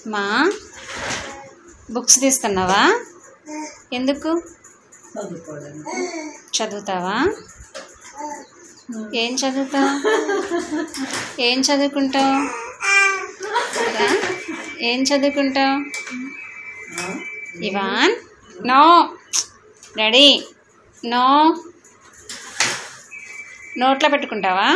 మా బుక్స్ తీస్తున్నావా ఎందుకు చదువుకోవడానికి చదువుతావా ఏం చదువుతావు ఏం చదువుకుంటావు రా. ఏం చదువుకుంటావు ఇవాన్ నో రెడీ నో నోట్లో పెట్టుకుంటావా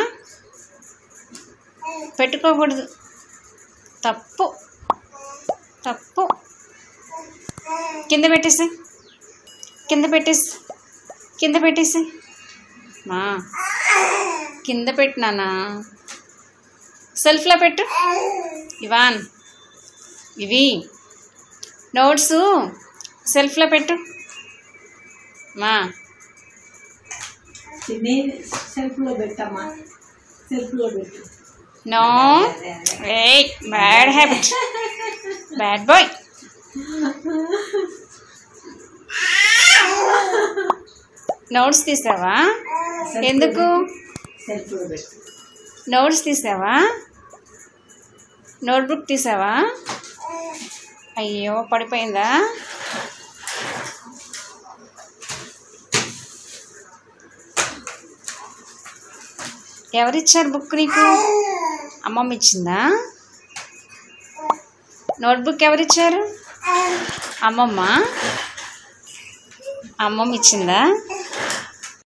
పెట్టుకోకూడదు తప్పు తప్పు కింద పెట్టేసి కింద పెట్టేసి కింద పెట్టేసి మా కింద పెట్టినానా సెల్ఫ్లో పెట్టు ఇవాన్ ఇవి నోట్స్ సెల్ఫ్లో పెట్టు మా నేను సెల్ఫ్లో పెట్టమ్మా సెల్ఫ్లో పెట్టు no a bad habit bad boy notes తీసావా ఎందుకు సెల్ఫ్లో పెట్టు నోట్స్ తీసావా నోట్బుక్ తీసావా అయ్యో పడిపోయిందా ఎవరిచ్చారు బుక్ నీకు అమ్మమ్మ ఇచ్చిందా నోట్బుక్ ఎవరిచ్చారు అమ్మమ్మ అమ్మమ్మ ఇచ్చిందా